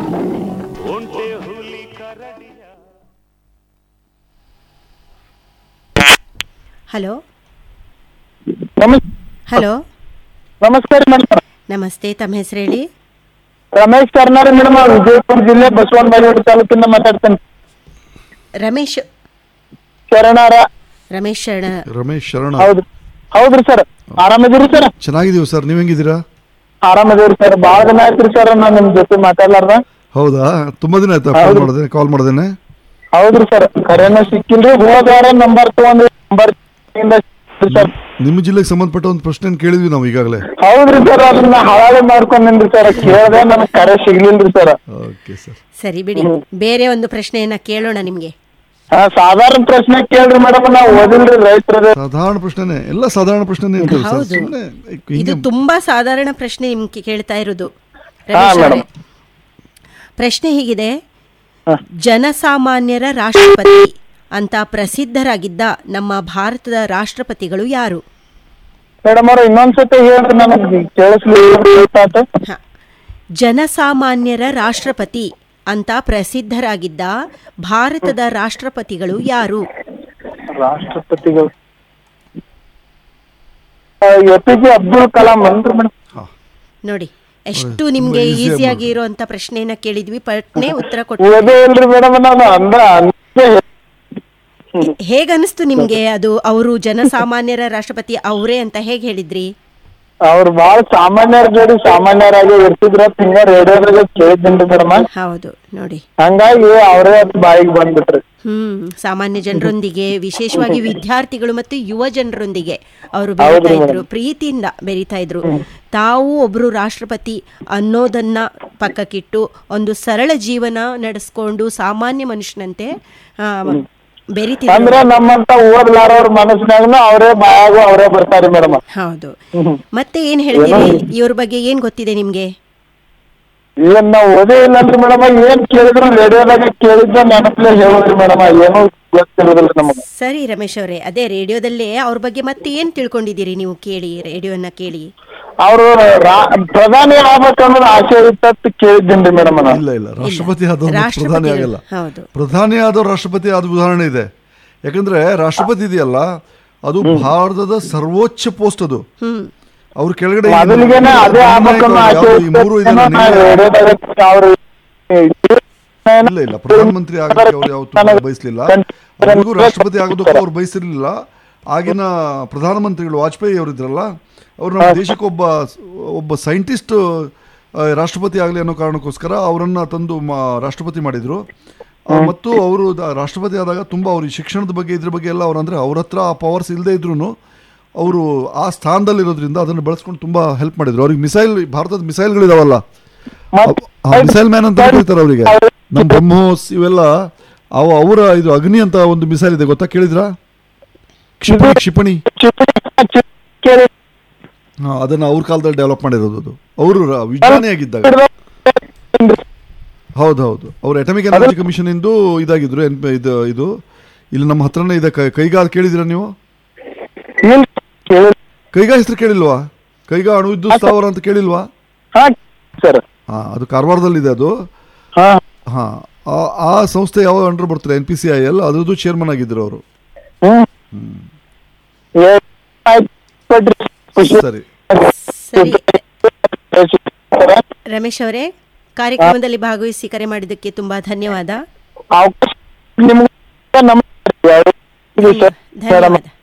Hello ನಮಸ್ hello ನಮಸ್ಕಾರ madam ನಮಸ್ತೆ ತಮ್ಮ ಹೆಸರು ಹೇಳಿ ರಮೇಶ್ ಕರ್ನಾಡಿ ಮೇಡಮ್ ವಿಜಯಪುರ ಜಿಲ್ಲೆ ಬಸವನ ಬಾಗೇವಾಡಿ ತಾಲೂಕಿಂದ ಮಾತಾಡ್ತೇನೆ ರಮೇಶ್ ಶರಣಾರ ರಮೇಶ್ ಶರಣ ರಮೇಶ್ ಶರಣ ಹೌದು ಹೌದ್ರಿ ಸರ್ ಆರಾಮದಿರಿ ಸರ್ ಚೆನ್ನಾಗಿದೀವಿ ಸರ್ ನೀವು ಹೆಂಗಿದ್ದೀರಾ ಆರಾಮದಿರಿ ಸರ್ ಭಾಳ ದಿನ ಆಯ್ತ್ರಿ ಸರ್ ನಾನು ನಿಮ್ ಜೊತೆ ಮಾತಾಡ್ಲಾರ್ದ ಹೌದಾ ತುಂಬಾ ದಿನ ಆಯ್ತಾ ಕಾಲ್ ಹೌದು. ಮಾಡಿದೆ ಕಾಲ್ ಮಾಡ್ದೇನೆ ಹೌದ್ರಿ ಸರ್ ಕರೆನ ಸಿಕ್ಕಿಲ್ರಿ ಹೋದವಾರ ನಂಬರ್ ತಗೊಂಡ್ರಿ ನಂಬರ್ ಸರ್ ನಿಮ್ಮ ಜಿಲ್ಲೆಗೆ ಸಂಬಂಧಪಟ್ಟ ಒಂದು ಪ್ರಶ್ನೆ ಕೇಳಿದ್ವಿ ನಾವು ಈಗಾಗಲೇ ಹೌದ್ರಿ ಸರ್ ಅದನ್ನ ಹವಾಲೆ ಮಾಡ್ಕೊಂಡ್ರಿ ಸರ್ ಕೇಳ್ದೆ ನನಗೆ ಕರೆ ಸಿಗ್ಲಿಲ್ರಿ ಸರ್ ಓಕೆ ಸರ್ ಸರಿ ಬಿಡಿ ಬೇರೆ ಒಂದು ಪ್ರಶ್ನೆಯನ್ನ ಕೇಳೋಣ ನಿಮ್ಗೆ ಹಾ ಸಾಧಾರಣ ಪ್ರಶ್ನೆ ಕೇಳ್ರಿ ಮೇಡಮ್ ನಾವು ಓದಿಲ್ರಿ ರೈತರದ ಸಾಧಾರಣ ಪ್ರಶ್ನೆನೆ ಎಲ್ಲ ಸಾಧಾರಣ ಪ್ರಶ್ನೆನೇ ಇರ್ತವೆ ಸರ್ ಹೌದು. ಸುಮ್ಮನೆ ಇದು ಹಿಂಗೆ ತುಂಬಾ ಸಾಧಾರಣ ಪ್ರಶ್ನೆ ನಿಮ್ಗೆ ಕೇಳ್ತಾ ಇರೋದು ಹಾ, ರಮೇಶ್ ಅವರೇ. ಮೇಡಮ್. ಪ್ರಶ್ನೆ ಹೀಗಿದೆ ಹಾ. ಜನಸಾಮಾನ್ಯರ ರಾಷ್ಟ್ರಪತಿ ಅಂತ ಪ್ರಸಿದ್ಧರಾಗಿದ್ದ ನಮ್ಮ ಭಾರತದ ರಾಷ್ಟ್ರಪತಿಗಳು ಯಾರು ಮೇಡಮ್ ಅವ್ರ ಇನ್ನೊಂದ್ಸತಿ ಹೇಳ್ರಿ ನನಗೆ ಕೇಳಿಸ್ಲಿ ಹ. ಜನಸಾಮಾನ್ಯರ ರಾಷ್ಟ್ರಪತಿ ಅಂತ ಪ್ರಸಿದ್ಧರಾಗಿದ್ದ ಭಾರತದ ರಾಷ್ಟ್ರಪತಿಗಳು ಯಾರು ರಾಷ್ಟ್ರಪತಿಗಳು ಎ ಪಿ ಜೆ ಅಬ್ದುಲ್ ಕಲಾಂ ಅನ್ರಿ ಮೇಡಮ್ ಹಾ. ನೋಡಿ ಎಷ್ಟು ತುಂಬಾ ನಿಮ್ಗೆ easy ಆಗಿ ಈಸಿಯಾಗಿ ಇರುವಂತ ಪ್ರಶ್ನೆಯನ್ನ ಕೇಳಿದ್ವಿ ಪಟ್ನೆ ಉತ್ತರ ಕೊಟ್ಟು ಓದೇ ಇಲ್ರಿ ಮೇಡಮ್ ನಾನು ಅಂದ ಅಂದೆ ಹೇಗ್ ಅನಿಸ್ತು ನಿಮ್ಗೆ ಅದು ಅವರು ಜನಸಾಮಾನ್ಯರ ರಾಷ್ಟ್ರಪತಿ ಅವರೇ ಅಂತ ಹೇಗ್ ಹೇಳಿದ್ರಿ ಅವ್ರು ಬಾಳ ಸಾಮಾನ್ಯರ ಜೋಡಿ ಸಾಮಾನ್ಯರಾಗಿ ಇರ್ತಿದ್ರ ಹಿಂಗ ರೇಡಿಯೋದಾಗ ಕೇಳಿದ್ದೀನಿ ಮೇಡಮ್ ಹೌದು ನೋಡಿ ಹಂಗಾಗಿ ಅವರೇ ಅದು ಬಾಯಿಗೆ ಬಂದ್ಬಿಟ್ರಿ ಹ್ಮ್ ಸಾಮಾನ್ಯ ಜನರೊಂದಿಗೆ ವಿಶೇಷವಾಗಿ ವಿದ್ಯಾರ್ಥಿಗಳು ಮತ್ತು ಯುವ ಜನರೊಂದಿಗೆ ಅವರು ಹೌದು ಬೆರೀತಾ ಮೇಡಮ್. ಇದ್ರು ಪ್ರೀತಿಯಿಂದ ಬೆರೀತಾ ಇದ್ರು ತಾವು ಒಬ್ರು ರಾಷ್ಟ್ರಪತಿ ಅನ್ನೋದನ್ನ ಪಕ್ಕಕ್ಕಿಟ್ಟು ಒಂದು ಸರಳ ಜೀವನ ನಡೆಸ್ಕೊಂಡು ಸಾಮಾನ್ಯ ಮನುಷ್ಯನಂತೆ ಆ, ಬೆರೀತಿದ್ರು ಅಂದ್ರ ನಮ್ಮಂತ ಓದ್ಲಾರವ್ರ ಮನಸ್ಸಿನಾಗನು ಅವರೇ ಬಾಯಾಗ ಅವರೇ ಬರ್ತಾರಿ ಮೇಡಮ್ ಹೌದು ಮತ್ತೆ ಏನ್ ಹೇಳ್ತೀರಿ ಇವ್ರ ಬಗ್ಗೆ ಏನ್ ಗೊತ್ತಿದೆ ನಿಮ್ಗೆ ಏನ್ ನಾವ್ ಓದೇ ಇಲ್ಲನ್ರಿ ಮೇಡಮ್ ಏನ್ ಕೇಳಿದ್ರು ರೇಡಿಯೋದಾಗ ಕೇಳಿದ್ದ ನೆನಪಲೆ ಹೇಳೋದ್ರಿ ಮೇಡಮ್ ಏನು ಗೊತ್ತಿರೋದಿಲ್ಲ ನಮಗ ಸರಿ ರಮೇಶ್ ಅವರೇ ಅದೇ ರೇಡಿಯೋದಲ್ಲೇ ಅವ್ರ ಬಗ್ಗೆ ಮತ್ತೆ ಏನ್ ತಿಳ್ಕೊಂಡಿದ್ದೀರಿ ನೀವು ಕೇಳಿ ರೇಡಿಯೋನ ಕೇಳಿ ಅವರು ಪ್ರಧಾನಿ ಆಗ್ಬೇಕನ್ನೋದು ಆಸೆ ಇತ್ತಂತ ಕೇಳಿದ್ದೀನಿ ಮೇಡಮ್ ನಾನು ಇಲ್ಲ ಇಲ್ಲ ರಾಷ್ಟ್ರಪತಿ ಆದವ್ರು ರಾಷ್ಟ್ರಪತಿ ಪ್ರಧಾನಿ ಆಗಲ್ಲ ಹೌದು ಪ್ರಧಾನಿ ಆದವ್ರು ರಾಷ್ಟ್ರಪತಿ ಆದ ಉದಾಹರಣೆ ಇದೆ ಯಾಕಂದ್ರೆ ರಾಷ್ಟ್ರಪತಿ ಇದೆಯಲ್ಲ ಅದು ಭಾರತದ ಸರ್ವೋಚ್ಚ ಪೋಸ್ಟ್ ಅದು ಹ್ಮ್ ಅವ್ರ ಕೆಳಗಡೆ ಈ ಮೊದಲಿಗೆನೆ ಅದೇ ಆಗ್ಬೇಕನ್ನೋ ಆಸೆ ಯಾವ್ದು ಈ ಮೂರು ಇದೆ ಇತ್ತು ರೇಡಿಯೋದಾಗ ಅವ್ರು ಇಲ್ಲ ಇಲ್ಲ ಪ್ರಧಾನಮಂತ್ರಿ ಆಗಕ್ಕೆ ಅವ್ರು ಯಾವತ್ತೂ ಬಯಸಲಿಲ್ಲ ಅವ್ರಿಗೂ ರಾಷ್ಟ್ರಪತಿ ಆಗೋದಕ್ಕೂ ಅವ್ರು ಬಯಸಿರ್ಲಿಲ್ಲ ಆಗಿನ ಪ್ರಧಾನಮಂತ್ರಿಗಳು ವಾಜಪೇಯಿ ಅವರು ಇದ್ರಲ್ಲ ಅವ್ರು ನಮ್ಮ ದೇಶಕ್ಕೆ ಒಬ್ಬ ಒಬ್ಬ ಸೈಂಟಿಸ್ಟ್ ರಾಷ್ಟ್ರಪತಿ ಆಗಲಿ ಅನ್ನೋ ಕಾರಣಕ್ಕೋಸ್ಕರ ಅವರನ್ನ ತಂದು ಮ- ರಾಷ್ಟ್ರಪತಿ ಮಾಡಿದ್ರು ಆ, ಮತ್ತು ಅವರು ದ- ರಾಷ್ಟ್ರಪತಿ ಆದಾಗ ತುಂಬ ಅವ್ರಿಗೆ ಶಿಕ್ಷಣದ ಬಗ್ಗೆ ಇದ್ರ ಬಗ್ಗೆ ಎಲ್ಲ ಅವ್ರು ಅಂದರೆ ಅವ್ರ ಹತ್ರ ಆ ಪವರ್ಸ್ ಇಲ್ಲದೆ ಇದ್ರೂ ಅವರು ಆ ಸ್ಥಾನದಲ್ಲಿರೋದ್ರಿಂದ ಅದನ್ನು ಬಳಸ್ಕೊಂಡು ತುಂಬ ಹೆಲ್ಪ್ ಮಾಡಿದ್ರು ಅವ್ರಿಗೆ ಮಿಸೈಲ್ ಭಾರತದ ಮಿಸೈಲ್ಗಳಿದಾವಲ್ಲ ಮಿಸೈಲ್ ಮ್ಯಾನ್ ಅಂತ ಕರೀತಾರೆ ಅವರಿಗೆ ನಮ್ಮ ಬ್ರಹ್ಮೋಸ್ ಇವೆಲ್ಲ ಅವ ಅವರ ಇದು ಅಗ್ನಿ ಅಂತ ಒಂದು ಮಿಸೈಲ್ ಇದೆ ಗೊತ್ತಾ ಕೇಳಿದ್ರಾ ಕ್ಷಿಪಣಿ ಕ್ಷಿಪಣಿ ಕೇಳಿ ಹಾ, ಅದನ್ನ ಅವ್ರ ಕಾಲದಲ್ಲಿ ಡೆವಲಪ್ ಮಾಡಿರೋದು ಅದು ಅವರು ರ- ವಿಜ್ಞಾನಿಯಾಗಿದ್ದಾಗ ಹೌದು ಹೌದು ಅವ್ರು ಅಟಮಿಕ್ ಎನರ್ಜಿ ಕಮಿಷನ್ ಇಂದು ಇದಾಗಿದ್ರು ಎನ್ ಇದು ಇದು ಇಲ್ಲಿ ನಮ್ಮ ಹತ್ರನೇ ಇದೆ ಕೈ- ಕೈಗಾ ಕೇಳಿದಿರಾ ನೀವು ಇಲ್ಲ ಕೇಳಿ ಕೈಗಾ ಹೆಸರು ಕೇಳಿಲ್ವಾ ಕೈಗಾ ಅಣು ವಿದ್ಯುತ್ ಸ್ಥಾವರ ಅಂತ ಕೇಳಿಲ್ವಾ ಹಾ ಸರ್ ಹಾ ಅದು ಕಾರವಾರದಲ್ಲಿದೆ ಅದು ಹಾ ಹಾ ಆ- ಆ ಸಂಸ್ಥೆ ಯಾವ ಅಂಡರ್ ಬರ್ತಾರೆ ಎನ್ ಪಿ ಸಿ ಐ ಎಲ್ ಅದ್ರದ್ದು ಚೇರ್ಮನ್ ಆಗಿದ್ರು ಅವರು ಹ್ಮ್ ಏ, ಆಯ್ತ್ ಬಿಡ್ರಿ. ಖುಷಿ ಸರಿ ಸರಿ ಸರ್. ರಮೇಶ್ ಅವರೇ ಕಾರ್ಯಕ್ರಮದಲ್ಲಿ ಭಾಗವಹಿಸಿ ಕರೆ ಮಾಡಿದ್ದಕ್ಕೆ ತುಂಬಾ ಧನ್ಯವಾದ ಅವಕಾಶ ನಿಮ್ಗೆ ನಮಸ್ಕಾರ ಸರ್ ಧನ್ಯವಾದ